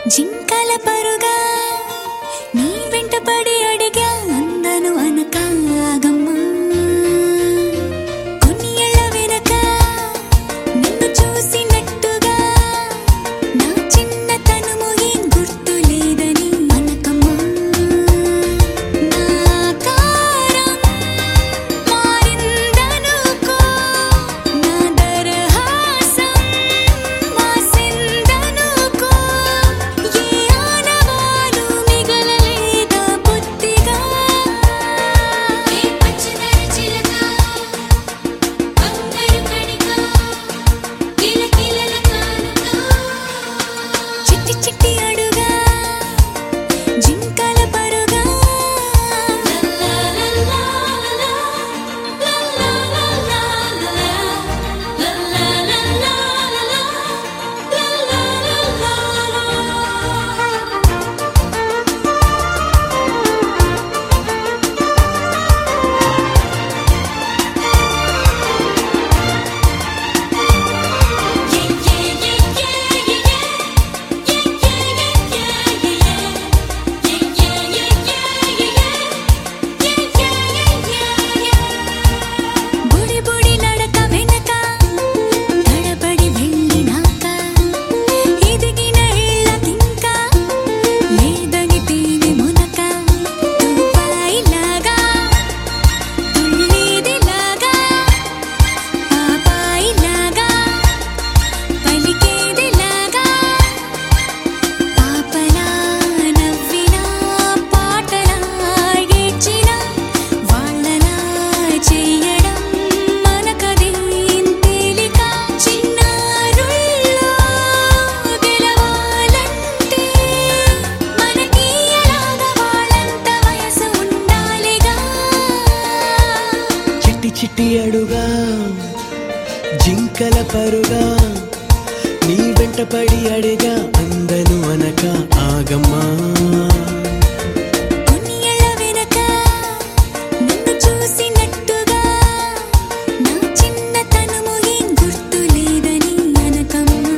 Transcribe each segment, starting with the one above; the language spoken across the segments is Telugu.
జింకల పరుగా నీ వెంట పడి అడిగా అందను అనకాగమ్మా కొన్ని ఏళ్ల వెనక నిన్ను చూసినట్టుగా నా చిన్న తనుము ఏం గుర్తు లేదని అనకమ్మా నా కారం మారిందనుకో నా దరహాసం మాసిందనుకో ఏ ఆనవాలు మిగలలేదా బుద్ధిగా ఏ పచ్చదర చిలక బంగారు కణిక కిలకిలల కానుక చిట్టి చిట్టి అడుగా జింకల పరుగా బుడి బుడి నడక వెనక తడబడి వెళ్ళినాక ఎదిగిన ఇళ్ళకింక లేదని తేనె మునక తుపాయిలాగా తుళ్ళేదిలాగా పాపాయిలాగా పలికేదిలాగా పాపలా నవ్వినా పాటలా ఏడ్చినా వాళ్ళలా చెయ్యడం మనకదేం తేలిక చిన్నారుల్లో గెలవాలంటే మనకి ఎలాగ వాళ్ళంత వయసు ఉండాలిగా చిట్టి చిట్టి అడుగా జింకల పరుగా నీ వెంట పడి అడిగా అందను అనక ఆగమ్మా కొన్ని ఏళ్ల వెనక నిన్ను చూసినట్టుగా నా చిన్న తనుము ఏం గుర్తు లేదని అనకమ్మా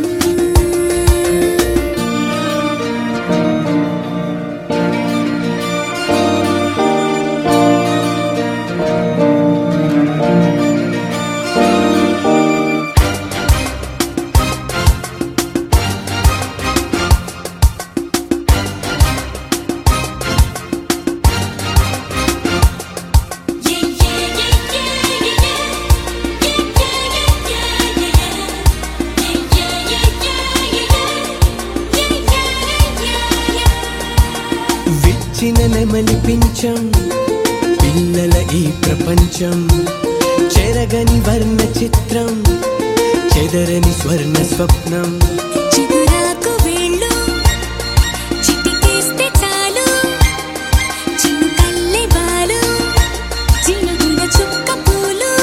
విచ్చిన నెమలి పించం పిల్లల ఈ ప్రపంచం చెరగని వర్ణ చిత్రం చెదరని స్వర్ణ స్వప్నం చిగురాకు వేళ్ళు చిటికేస్తే చాలు చినుకల్లె బాలు చినుగుల చుక్క పూలు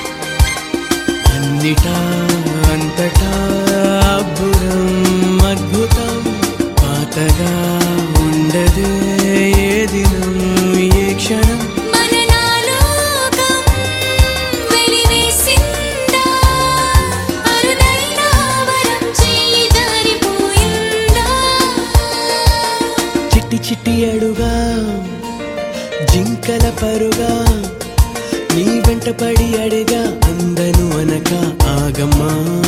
అన్నిటా అంతటా అద్భుతం అద్భుతం పాతగా ఉండదే ఏ దినం ఏ క్షణం మన నాలోకం వెలివేసిందా అరుదైన వరం చేయి జారిపోయిందా చిట్టి చిట్టి అడుగా జింకల పరుగా నీ వెంట పడి అడిగా అందను అనక ఆగమ్మా